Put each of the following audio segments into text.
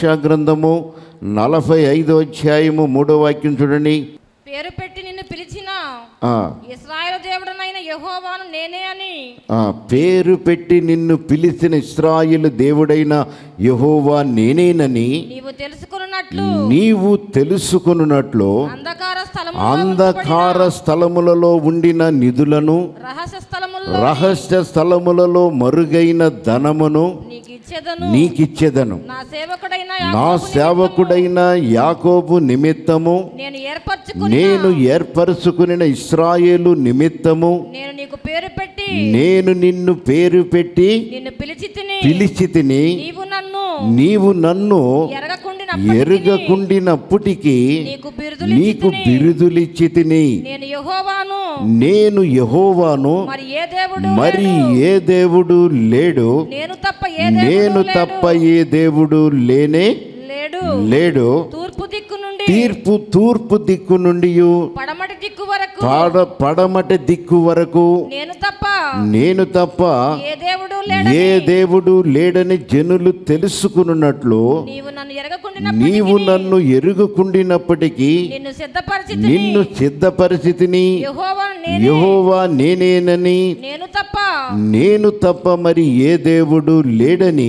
యెషయా గ్రంథము నలభై ఐదో అధ్యాయము మూడో వాక్యం చూడండి పేరు పెట్టి నిన్ను పిలిచిన ఆ, ఇస్రాయేల్ దేవుడనైన యెహోవాను నేనే అని ఆ, పేరు పెట్టి నిన్ను పిలిచిన ఇస్రాయిల్ దేవుడైన యెహోవా నేనేనని నీవు తెలుసుకున్నట్లు నీవు తెలుసుకొనున్నట్లు అంధకార స్థలము అంధకార స్థలములలో ఉండిన నిధులను రహస్య స్థలముల్లో రహస్య స్థలములలో మరుగైన ధనమును నీకు ఇచ్చేదను నీకిచ్చెదను నా సేవకుడైన నా యాకోబు సేవకుడైన యాకోబు నిమిత్తము నేను ఏర్పరచుకుని నేను ఏర్పరచుకునిన ఇస్రాయేలు నిమిత్తము నేను నీకు పేరు పెట్టి నేను నిన్ను పేరు పెట్టి నిన్ను పిలిచి తిని పిలిచి తిని నీవు నన్ను నీవు నన్ను ఎరగకుండిన ఎరగకుండినప్పటికీ నీకు బిరుదులు నీకు బిరుదులిచ్చి తిని నేను యెహోవాను నేను యెహోవాను మరి ఏ దేవుడు మరి ఏ దేవుడు లేడు నేను తప్ప ఏ నేను దేవుడు తప్ప ఏ దేవుడు లేనే లేడు లేడు తూర్పు దిక్కు నుండి తీర్పు తూర్పు దిక్కు నుండి పడమటి దిక్కు వరకు పాడ పడమటి దిక్కు వరకు నేను తప్ప నేను తప్ప ఏ దేవుడు లేడు ఏ దేవుడు లేడని జనులు తెలుసుకున్నట్లు నీవు నన్ను ఎరగకుండిన నీవు నన్ను ఎరుగుకుండినప్పటికీ నిన్ను సిద్ధపరిచి నిన్ను సిద్ధపరిస్థితిని యెహోవాను నేను యెహోవా నేనేనని నేను తప్ప నేను తప్ప మరి ఏ దేవుడు లేడని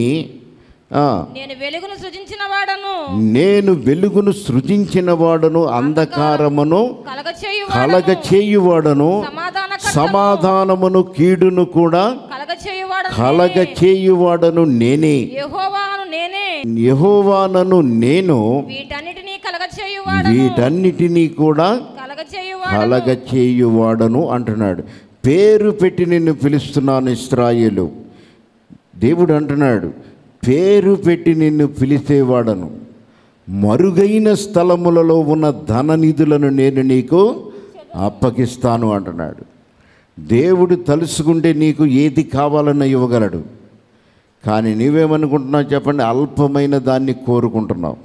ఆ, నేను వెలుగును సృజించిన వాడను నేను వెలుగును సృజించిన వాడను అంధకారమును కలగ చేయు కలగ చేయువాడను సమాధాన సమాధానమును కీడును కూడా కలగ చేయువాడను కలగ చేయువాడను నేనే యెహోవాను నేనే యెహోవానను నేను వీటన్నిటినీ కలగ చేయువాడు వీటన్నిటినీ కూడా కలగ చేయువాడు కలగ చేయువాడను అంటున్నాడు పేరు పెట్టి నిన్ను పిలుస్తున్నాను ఇస్రాయేలు దేవుడు అంటున్నాడు పేరు పెట్టి నిన్ను పిలిచేవాడను మరుగైన స్థలములలో ఉన్న ధన నిధులను నేను నీకు అప్పగిస్తాను అంటున్నాడు దేవుడు తలుసుకుంటే నీకు ఏది కావాలన్నా ఇవ్వగలడు కానీ నీవేమనుకుంటున్నావు చెప్పండి అల్పమైన దాన్ని కోరుకుంటున్నావు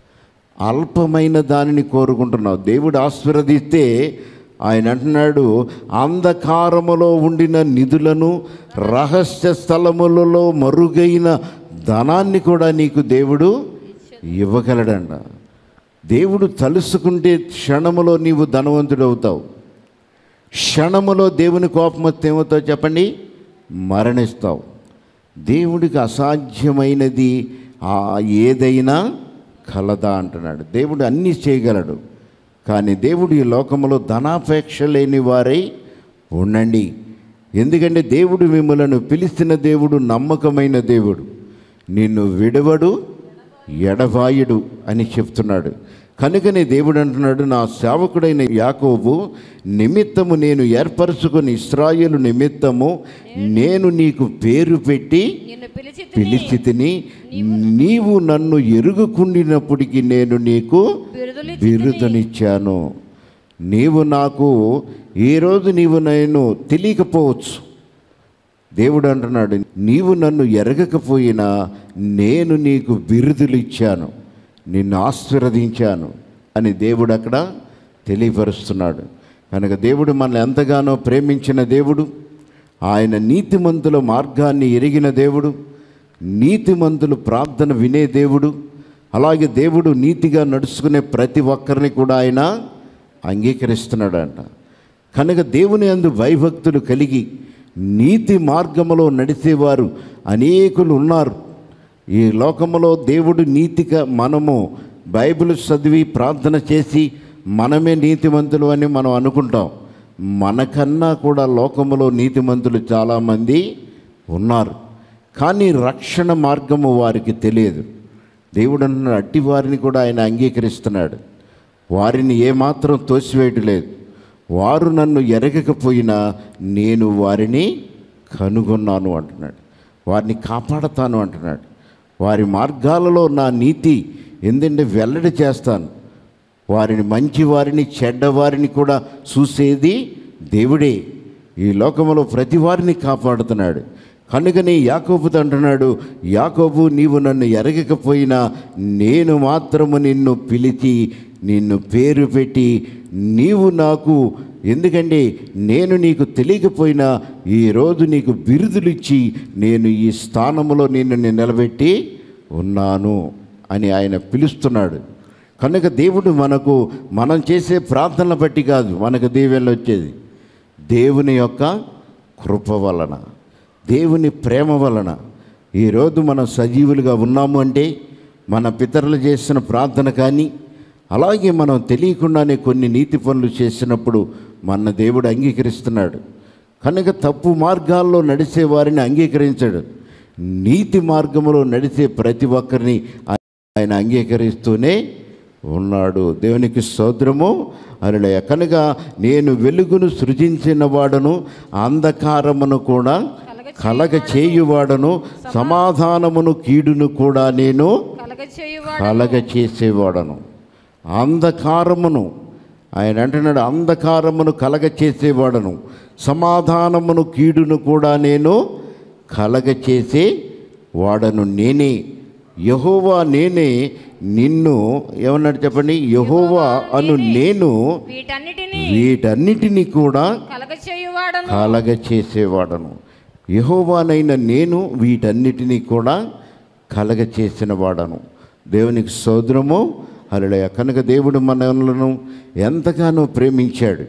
అల్పమైన దానిని కోరుకుంటున్నావు దేవుడు ఆశీర్వదిస్తే ఆయన అంటున్నాడు అంధకారములో ఉండిన నిధులను రహస్య స్థలములలో మరుగైన ధనాన్ని కూడా నీకు దేవుడు ఇవ్వగలడంట దేవుడు తలుసుకుంటే క్షణములో నీవు ధనవంతుడవుతావు క్షణములో దేవుని కోపం వస్తే ఏమవుతావు చెప్పండి మరణిస్తావు దేవుడికి అసాధ్యమైనది ఆ ఏదైనా కలదా అంటున్నాడు దేవుడు అన్నీ చేయగలడు కానీ దేవుడు ఈ లోకంలో ధనాపేక్ష లేని వారై ఉండండి ఎందుకంటే దేవుడు మిమ్మలను పిలిచిన దేవుడు నమ్మకమైన దేవుడు నిన్ను విడవడు ఎడబాయుడు అని చెప్తున్నాడు కనుకనే దేవుడు అంటున్నాడు నా సేవకుడైన యాకోబు నిమిత్తము నేను ఏర్పరచుకుని ఇస్రాయేలు నిమిత్తము నేను నీకు పేరు పెట్టి నిన్ను పిలిచి పిలిచి తిని నీవు నన్ను ఎరుగుకుండినప్పటికీ నేను నీకు బిరుదులు బిరుదనిచ్చాను నీవు నాకు ఈరోజు నీవు నేను తెలియకపోవచ్చు దేవుడు అంటున్నాడు నీవు నన్ను ఎరగకపోయినా నేను నీకు బిరుదులు ఇచ్చాను నిన్ను ఆశీర్వదించాను అని దేవుడు అక్కడ తెలియపరుస్తున్నాడు కనుక దేవుడు మనల్ని ఎంతగానో ప్రేమించిన దేవుడు ఆయన నీతిమంతుల మార్గాన్ని ఎరిగిన దేవుడు నీతిమంతులు ప్రార్థన వినే దేవుడు అలాగే దేవుడు నీతిగా నడుచుకునే ప్రతి ఒక్కరిని కూడా ఆయన అంగీకరిస్తున్నాడంట కనుక దేవుని అందు భయభక్తులు కలిగి నీతి మార్గములో నడిచేవారు అనేకులు ఉన్నారు ఈ లోకములో దేవుడు నీతిగా మనము బైబిల్ చదివి ప్రార్థన చేసి మనమే నీతిమంతులు అని మనం అనుకుంటాం మనకన్నా కూడా లోకములో నీతిమంతులు చాలామంది ఉన్నారు కానీ రక్షణ మార్గము వారికి తెలియదు దేవుడు అంటున్నాడు అట్టి వారిని కూడా ఆయన అంగీకరిస్తున్నాడు వారిని ఏమాత్రం తోసివేయట్లేదు వారు నన్ను ఎరగకపోయినా నేను వారిని కనుగొన్నాను అంటున్నాడు వారిని కాపాడతాను అంటున్నాడు వారి మార్గాలలో నా నీతి ఎందుకంటే వెల్లడి చేస్తాను వారిని మంచి వారిని చెడ్డవారిని కూడా చూసేది దేవుడే ఈ లోకంలో ప్రతి వారిని కాపాడుతున్నాడు కనుకని యాకోబుతో అంటున్నాడు యాకోబు నీవు నన్ను ఎరగకపోయినా నేను మాత్రము నిన్ను పిలిచి నిన్ను పేరు పెట్టి నీవు నాకు ఎందుకంటే నేను నీకు తెలియకపోయినా ఈరోజు నీకు బిరుదులు ఇచ్చి నేను ఈ స్థానములో నిన్ను నేను నిలబెట్టి ఉన్నాను అని ఆయన పిలుస్తున్నాడు కనుక దేవుడు మనకు మనం చేసే ప్రార్థనలు బట్టి కాదు మనకు దీవెనలు వచ్చేది దేవుని యొక్క కృప వలన దేవుని ప్రేమ వలన ఈరోజు మనం సజీవులుగా ఉన్నాము అంటే మన పితరులు చేసిన ప్రార్థన కానీ అలాగే మనం తెలియకుండానే కొన్ని నీతి పనులు చేసినప్పుడు మన దేవుడు అంగీకరిస్తున్నాడు కనుక తప్పు మార్గాల్లో నడిచే వారిని అంగీకరించాడు నీతి మార్గంలో నడిచే ప్రతి ఒక్కరిని ఆయన అంగీకరిస్తూనే ఉన్నాడు దేవునికి స్తోత్రము అరులయ కనుక నేను వెలుగును సృజించిన వాడను అంధకారమును కూడా కలగ చేయువాడను సమాధానమును కీడును కూడా నేను కలగ చేయువాడు కలగ చేసేవాడను అంధకారమును ఆయన అంటున్నాడు అంధకారమును కలగ చేసేవాడను సమాధానమును కీడును కూడా నేను కలగ చేసే వాడను నేనే యహోవా నేనే నిన్ను ఏమన్నాడు చెప్పండి యహోవా అను నేను వీటన్నిటిని వీటన్నిటినీ కూడా కలగ చేయువాడను కలగ చేసేవాడను యహోవానైన నేను వీటన్నిటినీ కూడా కలగ చేసిన వాడను దేవునికి సోదరము అలడయ కనుక దేవుడు మనలను ఎంతగానో ప్రేమించాడు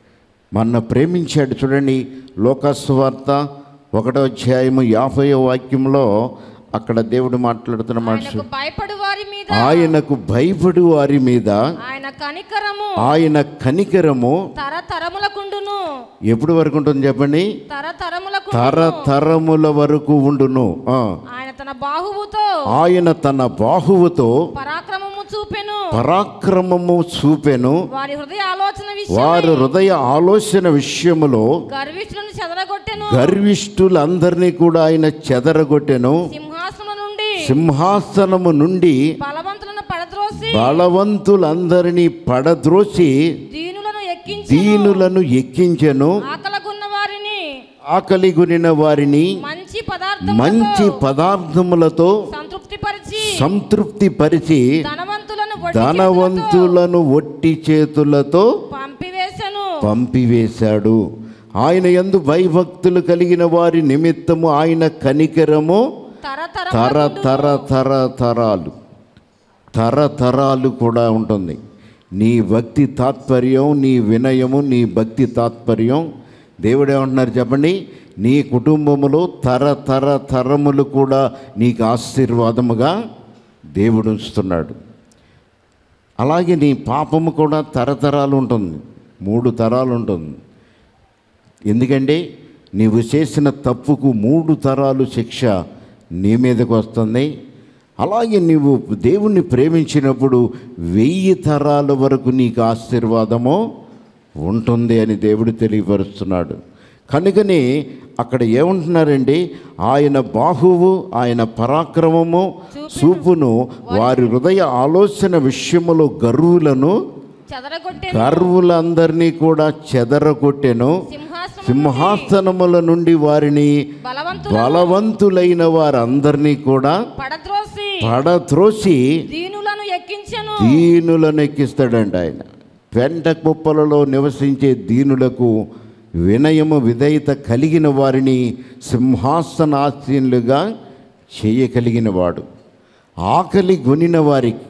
మన ప్రేమించాడు చూడండి లోకస్వార్త ఒకటో అధ్యాయము యాభై వాక్యంలో అక్కడ దేవుడు మాట్లాడుతున్న మాట ఆయనకు భయపడు వారి మీద ఆయనకు భయపడు వారి మీద ఆయన కనికరము ఆయన కనికరము తరతరములకుండును ఎప్పుడు వరకు ఉంటుంది చెప్పండి తరతరములకు తరతరముల వరకు ఉండును ఆ. ఆయన తన బాహువుతో ఆయన తన బాహువుతో పరాక్రమము చూపెను పరాక్రమము చూపెను వారి హృదయ ఆలోచన విషయం వారి హృదయ ఆలోచన విషయములో గర్విష్ఠులను చెదరగొట్టెను గర్విష్ఠులందరినీ కూడా ఆయన చెదరగొట్టెను సింహాసనం నుండి సింహాసనము నుండి బలవంతులను పడద్రోసి బలవంతులందరినీ పడద్రోసి దీనులను ఎక్కించి దీనులను ఎక్కించెను ఆకలగున్న వారిని ఆకలిగొనిన వారిని మంచి పదార్థం మంచి పదార్థములతో సంతృప్తి పరిచి సంతృప్తి పరిచి ధనవంతులను వడ్డీ చేతులతో ధనవంతులను ఒట్టి చేతులతో పంపివేశను పంపివేశాడు ఆయన యందు భయభక్తులు కలిగిన వారి నిమిత్తము ఆయన కనికరము తర తరతరములకుండును. తర తర తరాలు తరతరాలు కూడా ఉంటుంది నీ భక్తి తాత్పర్యం నీ వినయము నీ భక్తి తాత్పర్యం దేవుడు ఏమంటున్నారు చెప్పండి నీ కుటుంబములో తరతర తరములు కూడా నీకు ఆశీర్వాదముగా దేవుడు ఉంచుతున్నాడు అలాగే నీ పాపము కూడా తరతరాలు ఉంటుంది మూడు తరాలు ఉంటుంది ఎందుకంటే నీవు చేసిన తప్పుకు మూడు తరాలు శిక్ష నీ మీదకు వస్తుంది అలాగే నీవు దేవుణ్ణి ప్రేమించినప్పుడు వెయ్యి తరాల వరకు నీకు ఆశీర్వాదము ఉంటుంది అని దేవుడు తెలియపరుస్తున్నాడు కనుకనే అక్కడ ఏమంటున్నారండి ఆయన బాహువు ఆయన పరాక్రమము చూపును వారి హృదయ ఆలోచన విషయములో గర్వులను చెదరగొట్టెను గర్వులందరినీ కూడా చెదరగొట్టెను సింహాసనం సింహాసనముల నుండి వారిని బలవంతులు బలవంతులైన వారందరినీ కూడా పడద్రోసి పడత్రోసి దీనులను ఎక్కించెను దీనులను ఎక్కిస్తాడంట ఆయన పెంట కుప్పలలో నివసించే దీనులకు వినయము విధేయత కలిగిన వారిని సింహాసనాసీనులుగా చేయగలిగిన వాడు ఆకలి గొనిన వారికి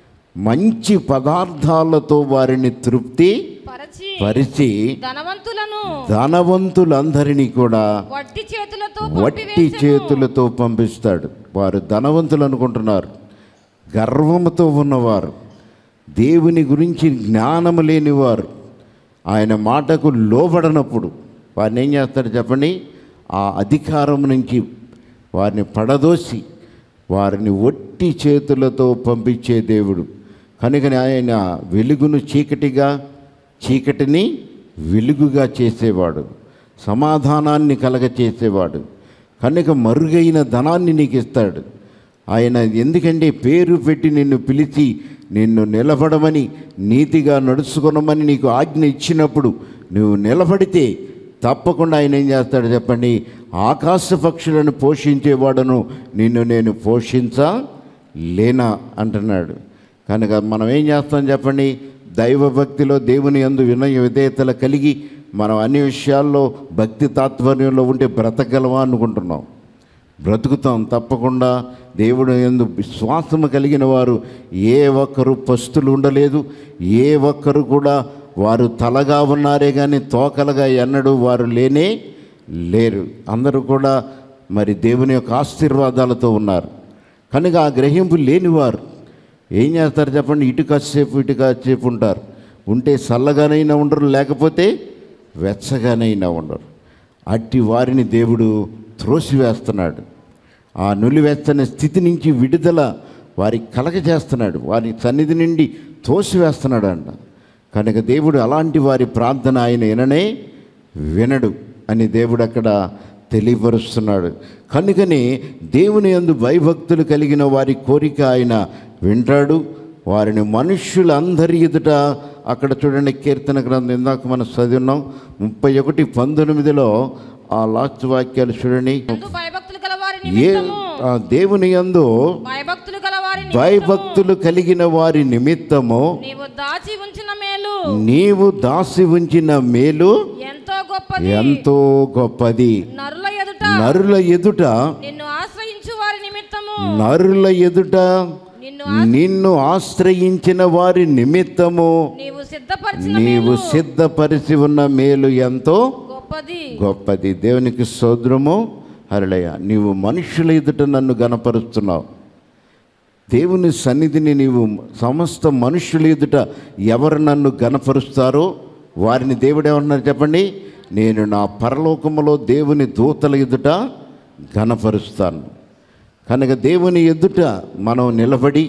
మంచి పదార్థాలతో వారిని తృప్తి పరచి పరిచి ధనవంతులను ధనవంతులందరినీ కూడా వట్టి చేతులతో వట్టి పంపివేసెను. చేతులతో పంపిస్తాడు వారు ధనవంతులు అనుకుంటున్నారు గర్వముతో ఉన్నవారు దేవుని గురించి జ్ఞానము లేనివారు ఆయన మాటకు లోబడనప్పుడు వారిని ఏం చేస్తాడు చెప్పండి ఆ అధికారం నుంచి వారిని పడదోసి వారిని ఒట్టి చేతులతో పంపించే దేవుడు కనుకని ఆయన వెలుగును చీకటిగా చీకటిని వెలుగుగా చేసేవాడు సమాధానాన్ని కలగ చేసేవాడు కనుక మరుగైన ధనాన్ని నీకు ఇస్తాడు ఆయన ఎందుకంటే పేరు పెట్టి నిన్ను పిలిచి నిన్ను నిలబడమని నీతిగా నడుచుకునమని నీకు ఆజ్ఞ ఇచ్చినప్పుడు నువ్వు నిలబడితే తప్పకుండా ఆయన ఏం చేస్తాడు చెప్పండి ఆకాశ పక్షులను పోషించేవాడను నిన్ను నేను పోషించా లేనా అంటున్నాడు కనుక మనం ఏం చేస్తాం చెప్పండి దైవభక్తిలో దేవుని యందు వినయ విధేయతలు కలిగి మనం అన్ని విషయాల్లో భక్తి తాత్పర్యంలో ఉంటే బ్రతకగలమా అనుకుంటున్నాం బ్రతుకుతాం తప్పకుండా దేవుడు ఎందు విశ్వాసము కలిగిన వారు ఏ ఒక్కరు పస్తులు ఉండలేదు ఏ ఒక్కరు కూడా వారు తలగా ఉన్నారే కానీ తోకలుగా ఎన్నడూ వారు లేనే లేరు అందరూ కూడా మరి దేవుని యొక్క ఆశీర్వాదాలతో ఉన్నారు కనుక ఆ గ్రహింపు లేనివారు ఏం చేస్తారు చెప్పండి ఇటు కాసేపు ఇటు కాసేపు ఉంటారు ఉంటే చల్లగానైనా ఉండరు లేకపోతే వెచ్చగానైనా ఉండరు అట్టి వారిని దేవుడు త్రోసివేస్తున్నాడు ఆ నులివెచ్చని స్థితి నుంచి విడుదల వారికి కలగజేస్తున్నాడు వారి సన్నిధి నుండి తోసివేస్తున్నాడు అంట కనుక దేవుడు అలాంటి వారి ప్రార్థన ఆయన విననే వినడు అని దేవుడు అక్కడ తెలియపరుస్తున్నాడు కనుకనే దేవుని యందు భయభక్తులు కలిగిన వారి కోరిక ఆయన వింటాడు వారిని మనుష్యులందరి ఎదుట అక్కడ చూడండి కీర్తన గ్రంథం ఇందాక మనం చదివినాం ముప్పై ఒకటి పంతొమ్మిదిలో ఆ లాస్ట్ వాక్యాలు చూడండి ఎందు భయభక్తులు గల వారి ఏ నిమిత్తము ఆ దేవుని యందు భయభక్తులు గల వారి నిమిత్తము భయభక్తులు కలిగిన వారి నిమిత్తము నీవు దాచి ఉంచిన మేలు నీవు దాసి ఉంచిన మేలు ఎంతో గొప్పది ఎంతో గొప్పది నరుల ఎదుట నరుల ఎదుట నిన్ను ఆశ్రయించు వారి నిమిత్తము నరుల ఎదుట నిన్ను నిన్ను ఆశ్రయించిన వారి నిమిత్తము నీవు సిద్ధపరిచిన నీవు మేలు సిద్ధపరిచి ఉన్న మేలు ఎంతో గొప్పది గొప్పది దేవునికి సోదరము హరళయ నీవు మనుషుల ఎదుట నన్ను గనపరుస్తున్నావు దేవుని సన్నిధిని నీవు సమస్త మనుషుల ఎదుట ఎవరు నన్ను గనపరుస్తారో వారిని దేవుడు ఏమన్నారు చెప్పండి నేను నా పరలోకములో దేవుని దూతల ఎదుట గనపరుస్తాను కనుక దేవుని ఎదుట మనం నిలబడి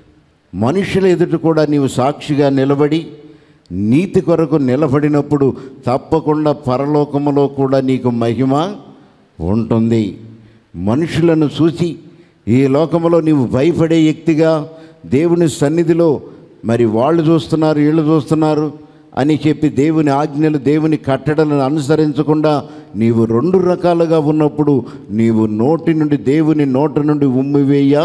మనుషుల ఎదుట కూడా నీవు సాక్షిగా నిలబడి నీతి కొరకు నిలబడినప్పుడు తప్పకుండా పరలోకములో కూడా నీకు మహిమ ఉంటుంది మనుషులను చూసి ఈ లోకములో నీవు భయపడే వ్యక్తిగా దేవుని సన్నిధిలో మరి వాళ్ళు చూస్తున్నారు వీళ్ళు చూస్తున్నారు అని చెప్పి దేవుని ఆజ్ఞలు దేవుని కట్టడలను అనుసరించకుండా నీవు రెండు రకాలుగా ఉన్నప్పుడు నీవు నోటి నుండి దేవుని నోటి నుండి ఉమ్మి వేయ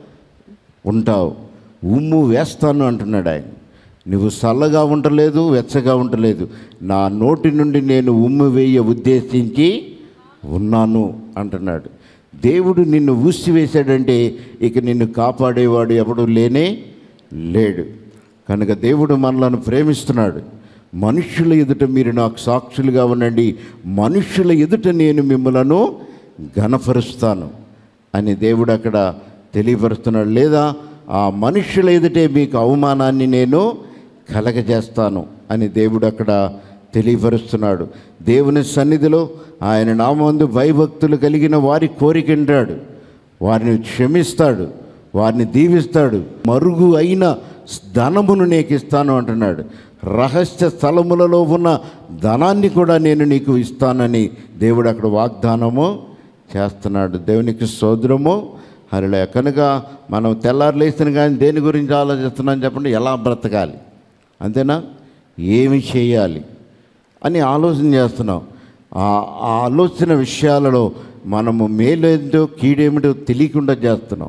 ఉంటావు ఉమ్ము వేస్తాను అంటున్నాడు ఆయన నువ్వు చల్లగా ఉండలేదు వెచ్చగా ఉండలేదు నా నోటి నుండి నేను ఉమ్ము వేయ ఉద్దేశించి ఉన్నాను అంటున్నాడు దేవుడు నిన్ను ఊసివేశాడంటే ఇక నిన్ను కాపాడేవాడు ఎవడు లేనే లేడు కనుక దేవుడు మనలను ప్రేమిస్తున్నాడు మనుషుల ఎదుట మీరు నాకు సాక్షులుగా ఉండండి మనుషుల ఎదుట నేను మిమ్మలను ఘనపరుస్తాను అని దేవుడు అక్కడ తెలియపరుస్తున్నాడు లేదా ఆ మనుషుల ఎదుటే మీకు అవమానాన్ని నేను కలగజేస్తాను అని దేవుడు అక్కడ తెలియపరుస్తున్నాడు దేవుని సన్నిధిలో ఆయన నామందు భయభక్తులు కలిగిన వారి కోరికింటాడు వారిని క్షమిస్తాడు వారిని దీవిస్తాడు మరుగు అయిన ధనమును నీకు ఇస్తాను అంటున్నాడు రహస్య స్థలములలో ఉన్న ధనాన్ని కూడా నేను నీకు ఇస్తానని దేవుడు అక్కడ వాగ్దానము చేస్తున్నాడు దేవునికి సోదరము హరిలే కనుక మనం తెల్లారు లేచిన కానీ దేని గురించి ఆలోచిస్తున్నాం చెప్పండి ఎలా బ్రతకాలి అంతేనా ఏమి చేయాలి అని ఆలోచన చేస్తున్నాం ఆ ఆ ఆలోచన విషయాలలో మనము మేలేంటో కీడేమిటో తెలియకుండా చేస్తున్నాం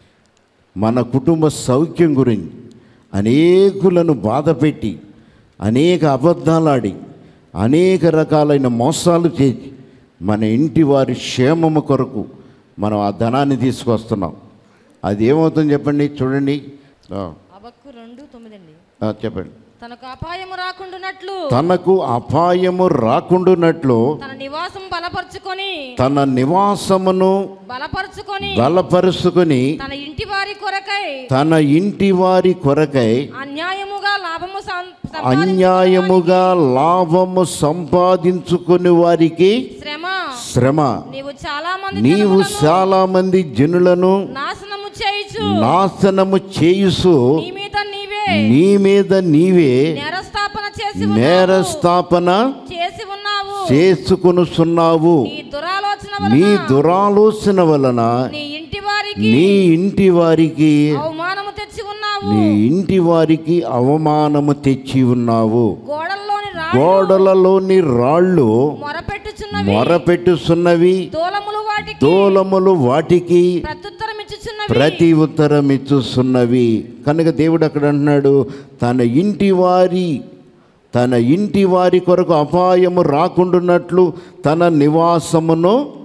మన కుటుంబ సౌఖ్యం గురించి అనేకులను బాధపెట్టి అనేక అబద్ధాలాడి అనేక రకాలైన మోసాలు చేసి మన ఇంటి వారి క్షేమము కొరకు మనం ఆ ధనాన్ని తీసుకొస్తున్నాం అది ఏమవుతుంది చెప్పండి చూడండి ఆ, అబక్కు రెండు తొమ్మిది అండి ఆ, చెప్పండి తనకు అపాయము రాకుండానట్లు తనకు అపాయము రాకుండానట్లు తన నివాసం బలపరుచుకొని తన నివాసమును బలపరుచుకొని బలపరుచుకొని తన ఇంటి వారి కొరకై తన ఇంటి వారి కొరకై అన్యాయముగా లాభము సం- అన్యాయముగా లాభము సంపాదించుకుని వారికి శ్రమ శ్రమ నీవు చాలా మంది నీవు జనములను చాలా మంది జనులను నాశనము చేయుచు నాశనము చేయుసు నీ మీద నీవే నీ మీద నీవే నేరస్థాపన చేసి నేరస్థాపన చేసి ఉన్నావు చేసుకొనుచున్నావు నీ దురాలోచన నీ వలన దురాలోచన వలన నీ ఇంటి వారికి నీ ఇంటి వారికి అవమానము తెచ్చి ఉన్నావు నీ ఇంటి వారికి అవమానము తెచ్చి ఉన్నావు గోడల్లోని రాళ్ళు గోడలలోని రాళ్ళు మొరపెట్టుచున్నవి మొరపెట్టుచున్నవి దూలములు వాటికి దూలములు వాటికి ప్రత్యుత్తరం ఇచ్చుచున్నవి ప్రతి ఉత్తరం ఇచ్చుచున్నవి కనుక దేవుడు అక్కడ అంటున్నాడు తన ఇంటి వారి తన ఇంటి వారి కొరకు అపాయము రాకుండానట్లు తన నివాసమును బలపరచు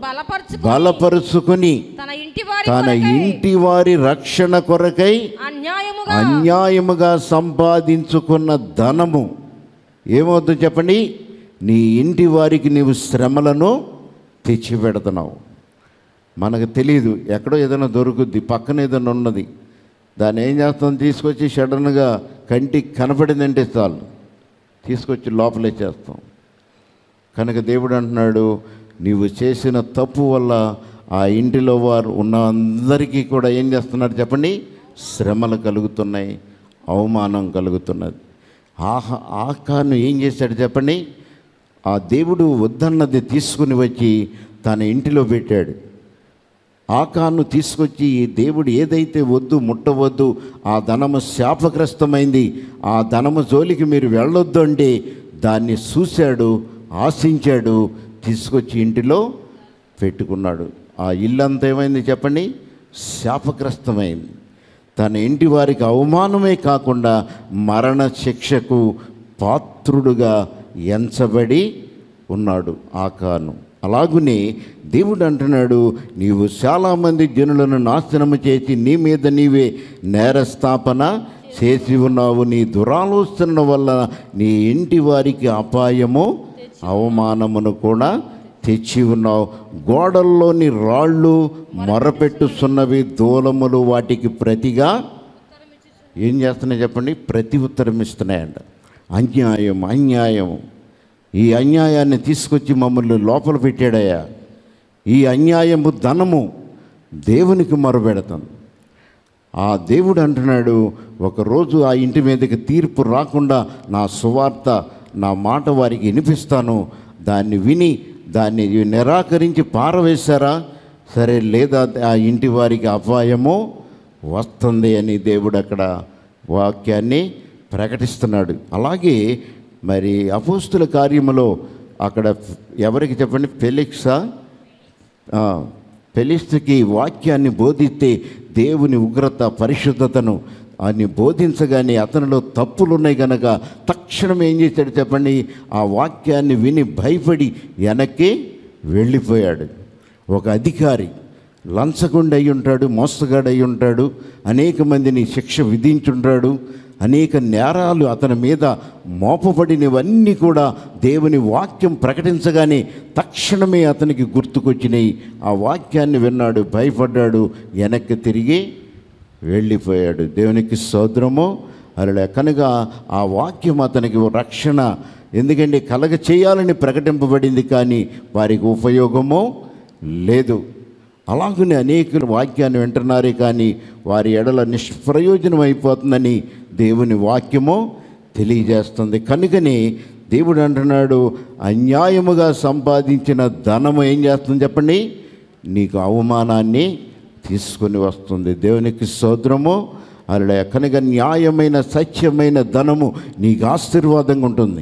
బలపరచు బలపరుచుకొని తన ఇంటి వారి తన కొరకై ఇంటి వారి రక్షణ కొరకై అన్యాయముగా అన్యాయముగా సంపాదించుకున్న ధనము ఏమవుతుందో చెప్పండి నీ ఇంటి వారికి నీవు శ్రమలను తెచ్చిపెడుతున్నావు మనకు తెలియదు ఎక్కడో ఏదైనా దొరుకుద్ది పక్కన ఏదైనా ఉన్నది దాన్ని ఏం చేస్తాం తీసుకొచ్చి సడన్గా కంటికి కనపడిందంటే చాలు తీసుకొచ్చి లోపలేచేస్తాం కనుక దేవుడు అంటున్నాడు నీవు చేసిన తప్పు వల్ల ఆ ఇంటిలో వారు ఉన్న అందరికీ కూడా ఏం చేస్తున్నారు చెప్పండి శ్రమలు కలుగుతున్నాయి అవమానం కలుగుతున్నది ఆహ ఆకాను ఏం చేశాడు చెప్పండి ఆ దేవుడు వద్దన్నది తీసుకుని వచ్చి తన ఇంటిలో పెట్టాడు ఆకాను తీసుకొచ్చి ఈ దేవుడు ఏదైతే వద్దు ముట్టవద్దు ఆ ధనము శాపగ్రస్తమైంది ఆ ధనము జోలికి మీరు వెళ్ళొద్దు అంటే దాన్ని చూశాడు ఆశించాడు తీసుకొచ్చి ఇంటిలో పెట్టుకున్నాడు ఆ ఇల్లంతా ఏమైంది చెప్పండి శాపగ్రస్తమైంది తన ఇంటి వారికి అవమానమే కాకుండా మరణ శిక్షకు పాత్రుడుగా ఎంచబడి ఉన్నాడు ఆకాను అలాగునే దేవుడు అంటున్నాడు నీవు చాలామంది జనులను నాశనము చేసి నీ మీద నీవే నేరస్థాపన చేసి ఉన్నావు నీ దురాలోచన వల్ల నీ ఇంటి వారికి అపాయము అవమానమును కూడా తెచ్చి ఉన్నావు గోడల్లోని రాళ్ళు మొరపెట్టుస్తున్నవి దూలములు వాటికి ప్రతిగా ఏం చేస్తున్నాయి చెప్పండి ప్రతి ఉత్తరం ఇస్తున్నాయంట అన్యాయం అన్యాయం ఈ అన్యాయాన్ని తీసుకొచ్చి మమ్మల్ని లోపల పెట్టాడయ్యా ఈ అన్యాయము ధనము దేవునికి మొరపెడతాను ఆ దేవుడు అంటున్నాడు ఒకరోజు ఆ ఇంటి మీదకి తీర్పు రాకుండా నా సువార్త నా మాట వారికి వినిపిస్తాను దాన్ని విని దాన్ని నిరాకరించి పారవేశారా సరే లేదా ఆ ఇంటి వారికి అపాయము వస్తుంది అని దేవుడు అక్కడ వాక్యాన్ని ప్రకటిస్తున్నాడు అలాగే మరి అపోస్తుల కార్యములో అక్కడ ఎవరికి చెప్పండి ఫెలిక్సా ఆ, ఫెలిస్తుకి వాక్యాన్ని బోధిస్తే దేవుని ఉగ్రత పరిశుద్ధతను అని బోధించగానే అతనిలో తప్పులున్నాయి కనుక తక్షణం ఏం చేశాడు చెప్పండి ఆ వాక్యాన్ని విని భయపడి వెనక్కి వెళ్ళిపోయాడు ఒక అధికారి లంచగొండ అయి ఉంటాడు మోసగాడు అయి ఉంటాడు అనేక మందిని శిక్ష విధించుంటాడు అనేక నేరాలు అతని మీద మోపబడినవన్నీ కూడా దేవుని వాక్యం ప్రకటించగానే తక్షణమే అతనికి గుర్తుకొచ్చినాయి ఆ వాక్యాన్ని విన్నాడు భయపడ్డాడు వెనక్కి తిరిగి వెళ్ళిపోయాడు దేవునికి సోదరము అలా కనుక ఆ వాక్యం అతనికి ఓ రక్షణ ఎందుకంటే కలగ చేయాలని ప్రకటింపబడింది కానీ వారికి ఉపయోగము లేదు అలాగనే అనేకులు వాక్యాన్ని వింటున్నారే కానీ వారి ఎడల నిష్ప్రయోజనం అయిపోతుందని దేవుని వాక్యము తెలియజేస్తుంది కనుకనే దేవుడు అంటున్నాడు అన్యాయముగా సంపాదించిన ధనము ఏం చేస్తుంది చెప్పండి నీకు అవమానాన్ని తీసుకొని వస్తుంది దేవునికి సోదరము అలా కనుక న్యాయమైన సత్యమైన ధనము నీకు ఆశీర్వాదంగా ఉంటుంది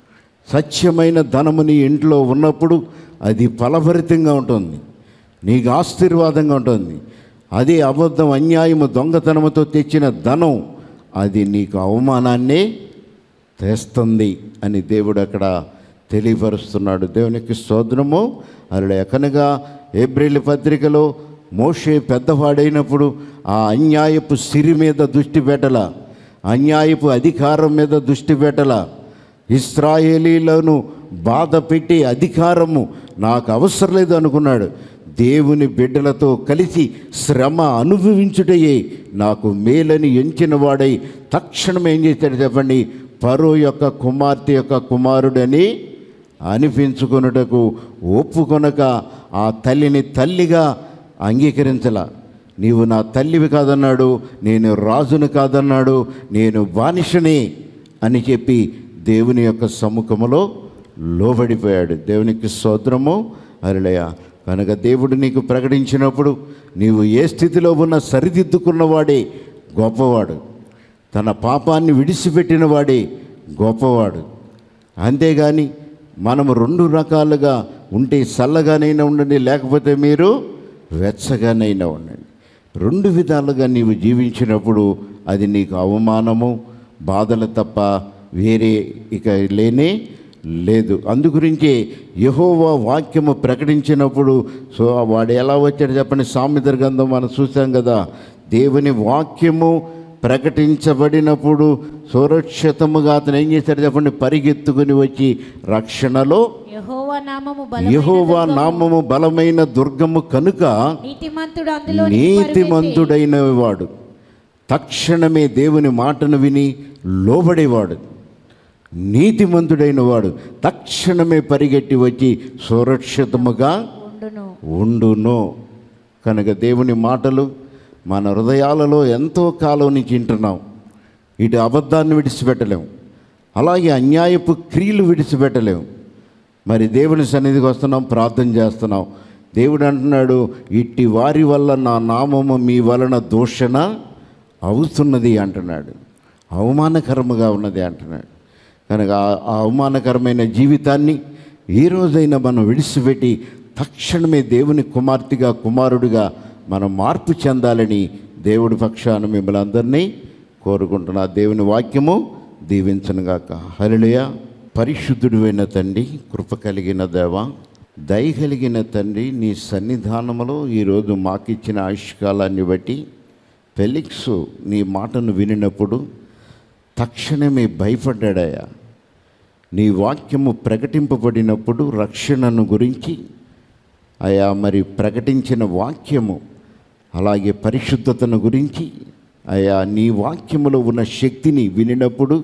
సత్యమైన ధనము నీ ఇంట్లో ఉన్నప్పుడు అది ఫలభరితంగా ఉంటుంది నీకు ఆశీర్వాదంగా ఉంటుంది అదే అబద్ధం అన్యాయము దొంగతనముతో తెచ్చిన ధనం అది నీకు అవమానాన్ని తెస్తుంది అని దేవుడు అక్కడ తెలియపరుస్తున్నాడు దేవునికి స్తోత్రము అలా కనుక ఏప్రిల్ పత్రికలో మోషే పెద్దవాడైనప్పుడు ఆ అన్యాయపు సిరి మీద దృష్టి పెట్టల అన్యాయపు అధికారం మీద దృష్టి పెట్టల ఇస్రాయేలీలను బాధ పెట్టి అధికారము నాకు అవసరం లేదు అనుకున్నాడు దేవుని బిడ్డలతో కలిసి శ్రమ అనుభవించుటయే నాకు మేలని ఎంచిన వాడై తక్షణం ఏం చేశాడు చెప్పండి పరో యొక్క కుమార్తె యొక్క కుమారుడని అనిపించుకొనుటకు ఒప్పుకొనక ఆ తల్లిని తల్లిగా అంగీకరించల నీవు నా తల్లివి కాదన్నాడు నేను రాజును కాదన్నాడు నేను బానిసని అని చెప్పి దేవుని యొక్క సముఖములో లోబడిపోయాడు దేవునికి స్తోత్రము అరలయ కనుక దేవుడు నీకు ప్రకటించినప్పుడు నీవు ఏ స్థితిలో ఉన్న సరిదిద్దుకున్నవాడే గొప్పవాడు తన పాపాన్ని విడిచిపెట్టిన వాడే గొప్పవాడు అంతేగాని మనము రెండు రకాలుగా ఉంటే చల్లగానైనా ఉండండి లేకపోతే మీరు వెచ్చగానైనా ఉండండి రెండు విధాలుగా నీవు జీవించినప్పుడు అది నీకు అవమానము బాధలు తప్ప వేరే ఇక లేనే లేదు అందుగురించి యహోవా వాక్యము ప్రకటించినప్పుడు సో వాడు ఎలా వచ్చాడు చెప్పండి సామెతల గ్రంథం మనం చూసాం కదా దేవుని వాక్యము ప్రకటించబడినప్పుడు సురక్షితముగా అతను ఏం చేశాడు చెప్పండి పరిగెత్తుకుని వచ్చి రక్షణలో యెహోవా నామము యహోవా నామము బలమైన దుర్గము కనుక నీతిమంతుడు అందులో నీతిమంతుడైన వాడు తక్షణమే దేవుని మాటను విని లోబడేవాడు నీతిమంతుడైన వాడు తక్షణమే పరిగెట్టి వచ్చి సురక్షితముగా ఉండును ఉండును కనుక దేవుని మాటలు మన హృదయాలలో ఎంతో కాలం నుంచి వింటున్నాం ఇటు అబద్ధాన్ని విడిచిపెట్టలేం అలాగే అన్యాయపు క్రియలు విడిచిపెట్టలేం మరి దేవుని సన్నిధికి వస్తున్నాం ప్రార్థన చేస్తున్నాం దేవుడు అంటున్నాడు ఇట్టి వారి వల్ల నా నామము మీ వలన దూషణ అవుతున్నది అంటున్నాడు అవమానకరముగా ఉన్నది అంటున్నాడు కనుక ఆ- ఆ అవమానకరమైన జీవితాన్ని ఈ రోజైనా మనం విడిచిపెట్టి తక్షణమే దేవుని కుమార్తెగా కుమారుడిగా మనం మార్పు చెందాలని దేవుడి పక్షాన మిమ్మల్ని అందరినీ కోరుకుంటున్నా దేవుని వాక్యము దీవించనుగాక హరిళయ పరిశుద్ధుడివైన తండ్రి కృప కలిగిన దేవ దయ కలిగిన తండ్రి నీ సన్నిధానములో ఈరోజు మాకిచ్చిన ఆయుష్కాలాన్ని బట్టి ఫెలిక్స్ నీ మాటను వినినప్పుడు తక్షణమే భయపడ్డాడయ్యా నీ వాక్యము ప్రకటింపబడినప్పుడు రక్షణను గురించి అయా మరి ప్రకటించిన వాక్యము అలాగే పరిశుద్ధతను గురించి అయా నీ వాక్యములో ఉన్న శక్తిని వినినప్పుడు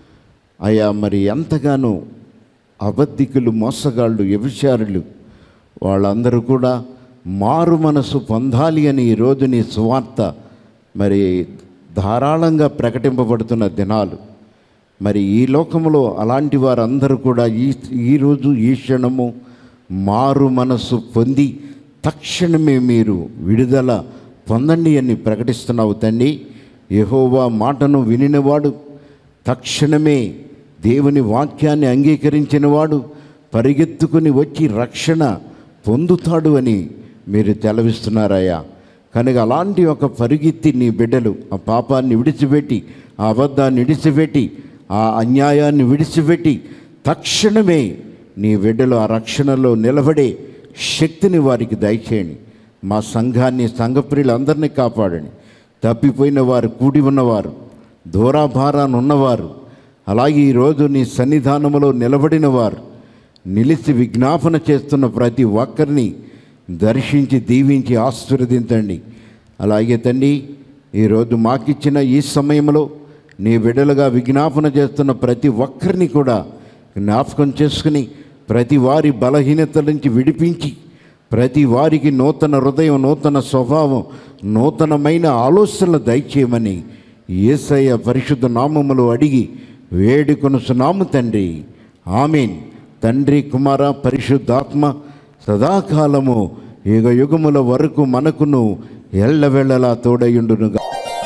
అయా మరి ఎంతగానో అబద్ధికులు మోసగాళ్ళు వ్యభిచారులు వాళ్ళందరూ కూడా మారు మనసు పొందాలి అని ఈరోజు నీ సువార్త మరి ధారాళంగా ప్రకటింపబడుతున్న దినాలు మరి ఈ లోకంలో అలాంటి వారందరూ కూడా ఈ ఈరోజు ఈ క్షణము మారు మనసు పొంది తక్షణమే మీరు విడుదల పొందండి అని ప్రకటిస్తున్నావు తండ్రి యెహోవా మాటను వినినవాడు తక్షణమే దేవుని వాక్యాన్ని అంగీకరించినవాడు పరిగెత్తుకుని వచ్చి రక్షణ పొందుతాడు అని మీరు తెలవిస్తున్నారయ్యా కనుక అలాంటి ఒక పరిగెత్తి నీ బిడ్డలు ఆ పాపాన్ని విడిచిపెట్టి ఆ అబద్ధాన్ని విడిచిపెట్టి ఆ అన్యాయాన్ని విడిచిపెట్టి తక్షణమే నీ బిడ్డలు ఆ రక్షణలో నిలబడే శక్తిని వారికి దయచేయండి మా సంఘాన్ని సంఘప్రియులందరినీ కాపాడండి తప్పిపోయిన వారు కూడి ఉన్నవారు దూరాభారాన్ని ఉన్నవారు అలాగే ఈరోజు నీ సన్నిధానములో నిలబడిన వారు నిలిచి విజ్ఞాపన చేస్తున్న ప్రతి ఒక్కరిని దర్శించి దీవించి ఆశీర్వదించండి అలాగే తండ్రి ఈరోజు మాకిచ్చిన ఈ సమయంలో నీ బిడ్డలుగా విజ్ఞాపన చేస్తున్న ప్రతి ఒక్కరిని కూడా జ్ఞాపకం చేసుకుని ప్రతి వారి బలహీనత నుంచి విడిపించి ప్రతి వారికి నూతన హృదయం నూతన స్వభావం నూతనమైన ఆలోచనలు దయచేయమని యేసయ్య పరిశుద్ధ నామములు అడిగి వేడుకొనుసునాము తండ్రి ఆమెన్ తండ్రి కుమార పరిశుద్ధాత్మ సదాకాలము యుగ యుగముల వరకు మనకును ఎల్లవెళ్ళలా తోడయుండునుగా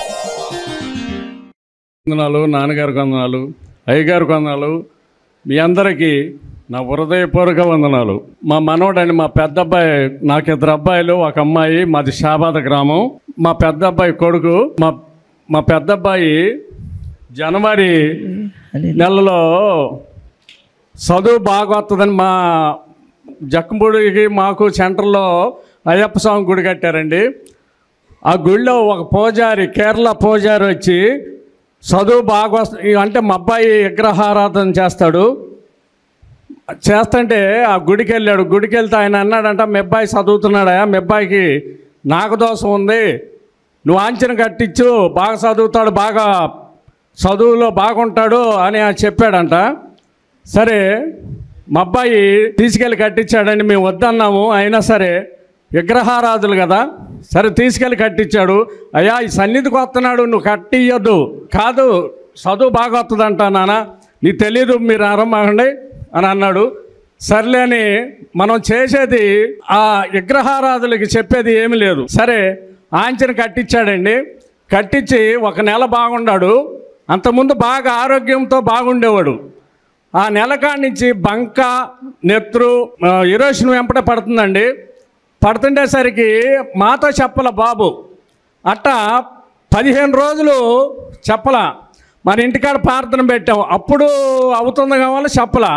వందనాలు నాన్నగారికి వందనాలు అయ్యగారికి వందనాలు మీ అందరికీ నా హృదయపూర్వక వందనాలు మా మనవడని మా పెద్ద అబ్బాయి నాకు ఇద్దరు అబ్బాయిలు ఒక అమ్మాయి మాది షాబాద గ్రామం మా పెద్ద అబ్బాయి కొడుకు మా మా పెద్ద అబ్బాయి జనవరి నెలలో చదువు బాగా వస్తుందని మా జక్కంపూడికి మాకు సెంటర్లో అయ్యప్ప స్వామి గుడి కట్టారండి ఆ గుడిలో ఒక పూజారి కేరళ పూజారి వచ్చి చదువు బాగా వస్త అంటే మా అబ్బాయి విగ్రహారాధన చేస్తాడు చేస్తుంటే ఆ గుడికి వెళ్ళాడు గుడికి వెళ్తే ఆయన అన్నాడంట మీ అబ్బాయి చదువుతున్నాడా మీ అబ్బాయికి నాగదోషం ఉంది నువ్వు ఆంచన కట్టించు బాగా చదువుతాడు బాగా చదువులో బాగుంటాడు అని ఆయన చెప్పాడంట సరే మా అబ్బాయి తీసుకెళ్ళి కట్టించాడని మేము వద్దన్నాము అయినా సరే విగ్రహారాధులు కదా సరే తీసుకెళ్ళి కట్టించాడు అయ్యా ఈ సన్నిధికి వస్తున్నాడు నువ్వు కట్టియొద్దు కాదు చదువు బాగా వస్తుందంట నాన్న నీకు తెలీదు మీరు ఆరంభండి అని అన్నాడు సర్లే అని మనం చేసేది ఆ విగ్రహారాధులకి చెప్పేది ఏమీ లేదు సరే ఆంచన కట్టించాడండి కట్టించి ఒక నెల బాగున్నాడు అంతకుముందు బాగా ఆరోగ్యంతో బాగుండేవాడు ఆ నెలకాడి నుంచి బంక నెత్రు ఆ, ఇరోషన్ వెంపట పడుతుందండి పడుతుండేసరికి మాతో చెప్పల బాబు అట్ట పదిహేను రోజులు చెప్పల మన ఇంటికాడ ప్రార్థన పెట్టాం అప్పుడు అవుతుంది కావాలి చెప్పల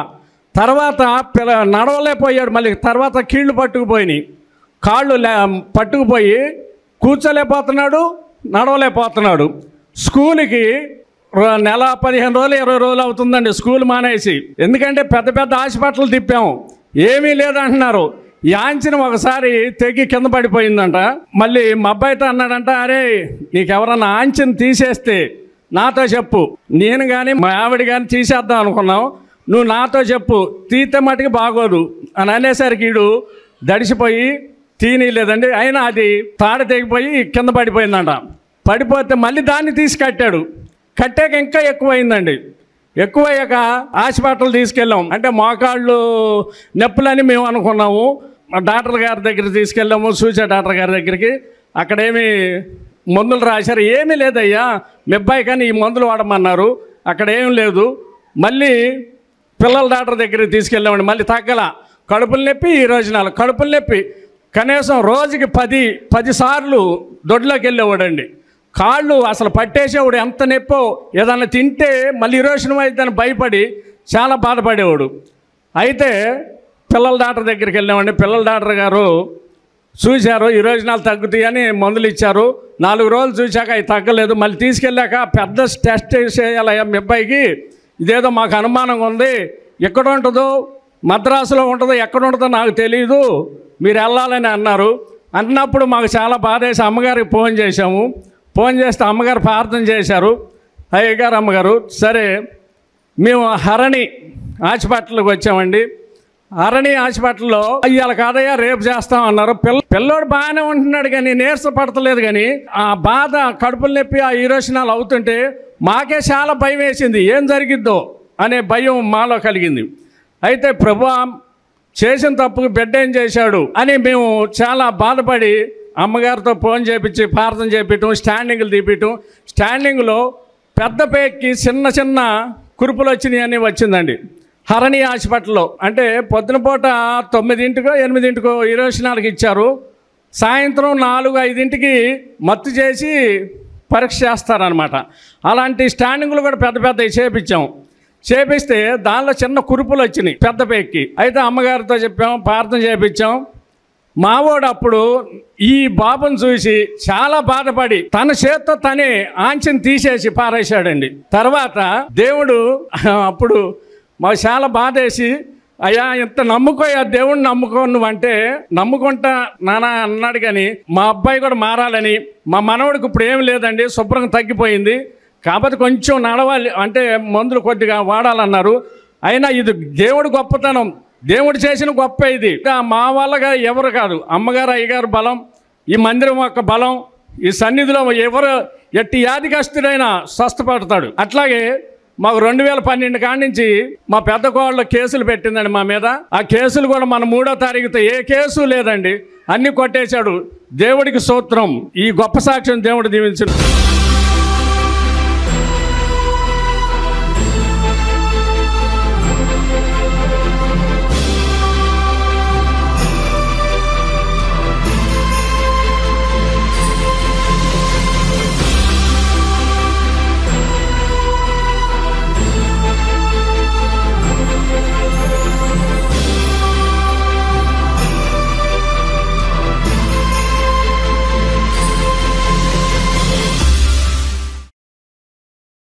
తర్వాత పిల్ల నడవలేకపోయాడు మళ్ళీ తర్వాత కీళ్ళు పట్టుకుపోయినాయి కాళ్ళు లే పట్టుకుపోయి కూర్చోలేకపోతున్నాడు నడవలేకపోతున్నాడు స్కూల్కి ర- నెల పదిహేను రోజులు ఇరవై రోజులు అవుతుందండి స్కూల్ మానేసి ఎందుకంటే పెద్ద పెద్ద హాస్పిటల్ తిప్పాము ఏమీ లేదంటున్నారు యాంచిన ఒకసారి తెగి కింద పడిపోయిందంట మళ్ళీ మా అబ్బాయితో అన్నాడంట అరే నీకెవరన్నా ఆంచిన తీసేస్తే నాతో చెప్పు నేను కానీ మా ఆవిడ కానీ తీసేద్దాం అనుకున్నాం నువ్వు నాతో చెప్పు తీతే మటుకు బాగోదు అని అనేసరికి వీడు దడిసిపోయి తీయలేదండి అయినా అది తాడ తెగిపోయి కింద పడిపోయిందంట పడిపోతే మళ్ళీ దాన్ని తీసి కట్టాడు కట్టాక ఇంకా ఎక్కువైందండి ఎక్కువయ్యాక హాస్పిటల్ తీసుకెళ్ళాం అంటే మోకాళ్ళు నొప్పులని మేము అనుకున్నాము మా డాక్టర్ గారి దగ్గరికి తీసుకెళ్ళాము సూచే డాక్టర్ గారి దగ్గరికి అక్కడేమి మందులు రాశారు ఏమీ లేదయ్యా మీ అబ్బాయి కానీ ఈ మందులు వాడమన్నారు అక్కడ ఏం లేదు మళ్ళీ పిల్లల డాక్టర్ దగ్గరికి తీసుకెళ్ళామండి మళ్ళీ తగ్గల కడుపులు నొప్పి ఈ రోజు నాలుగు కడుపులు నొప్పి కనీసం రోజుకి పది పది సార్లు దొడ్లోకి వెళ్ళేవాడండి కాళ్ళు అసలు పట్టేసేవాడు ఎంత నొప్పో ఏదన్నా తింటే మళ్ళీ ఇరోషనం అయిద్దని భయపడి చాలా బాధపడేవాడు అయితే పిల్లల డాక్టర్ దగ్గరికి వెళ్ళామండి పిల్లల డాక్టర్ గారు చూశారు ఈ రోజు నాలుగు తగ్గుతాయని మందులు ఇచ్చారు నాలుగు రోజులు చూశాక అవి తగ్గలేదు మళ్ళీ తీసుకెళ్ళాక పెద్ద టెస్ట్ చేయాలయ్యా మీ అబ్బాయికి ఇదేదో మాకు అనుమానంగా ఉంది ఎక్కడ ఉంటుందో మద్రాసులో ఉంటుందో ఎక్కడ ఉంటుందో నాకు తెలియదు మీరు వెళ్ళాలని అన్నారు అన్నప్పుడు మాకు చాలా బాధ వేసి అమ్మగారికి ఫోన్ చేశాము ఫోన్ చేస్తే అమ్మగారు ప్రార్థన చేశారు అయ్యగారు అమ్మగారు సరే మేము హరణి హాస్పిటల్కి వచ్చామండి హరణి హాస్పిటల్లో ఇవాళ కాదయ్యా రేపు చేస్తాం అన్నారు పిల్ల పిల్లోడు బాగానే ఉంటున్నాడు కానీ నీరస పడతలేదు కానీ ఆ బాధ కడుపులు నొప్పి ఆ ఈరోషనాలు అవుతుంటే మాకే చాలా భయం వేసింది ఏం జరిగిద్దో అనే భయం మాలో కలిగింది అయితే ప్రభు చేసిన తప్పుకు బిడ్డ ఏం చేశాడు అని మేము చాలా బాధపడి అమ్మగారితో ఫోన్ చేపించి ప్రార్థన చేపించడం స్టాండింగ్లు తీపించడం స్టాండింగ్లో పెద్ద పేక్కి చిన్న చిన్న కురుపులు వచ్చినాయి అని వచ్చిందండి హరణి హాస్పిటల్లో అంటే పొద్దున పూట తొమ్మిదింటికో ఎనిమిదింటికో ఇరవై నాలుగు ఇచ్చారు సాయంత్రం నాలుగు ఐదింటికి మత్తు చేసి పరీక్ష చేస్తారనమాట అలాంటి స్టాండింగ్లు కూడా పెద్ద పెద్దవి చేపించాం చేపిస్తే దానిలో చిన్న కురుపులు వచ్చినాయి పెద్ద పేక్కి అయితే అమ్మగారితో చెప్పాం ప్రార్థన చేపించాం మావోడు అప్పుడు ఈ బాబుని చూసి చాలా బాధపడి తన చేత్తో తనే ఆంచెని తీసేసి పారేశాడండి తర్వాత దేవుడు అప్పుడు మాకు చాలా బాధేసి అయ్యా ఇంత నమ్ముకోయా దేవుడిని నమ్ముకో నువ్వు అంటే నమ్ముకుంటా నానా అన్నాడు కానీ మా అబ్బాయి కూడా మారాలని మా మనవడికి ఇప్పుడు ఏం లేదండి శుభ్రంగా తగ్గిపోయింది కాబట్టి కొంచెం నడవాలి అంటే మందులు కొద్దిగా వాడాలన్నారు అయినా ఇది దేవుడి గొప్పతనం దేవుడు చేసిన గొప్ప ఇది ఇంకా మా వాళ్ళగా ఎవరు కాదు అమ్మగారు అయ్యగారు బలం ఈ మందిరం యొక్క బలం ఈ సన్నిధిలో ఎవరు ఎట్టి యాదికస్తుడైనా స్వస్థపడతాడు అట్లాగే మాకు రెండు వేల పన్నెండు కాడి నుంచి మా పెద్ద కోళ్ళ కేసులు పెట్టిందండి మా మీద ఆ కేసులు కూడా మన మూడో తారీఖుతో ఏ కేసు లేదండి అన్ని కొట్టేశాడు దేవుడికి సూత్రం ఈ గొప్ప సాక్ష్యం దేవుడు దీవించిన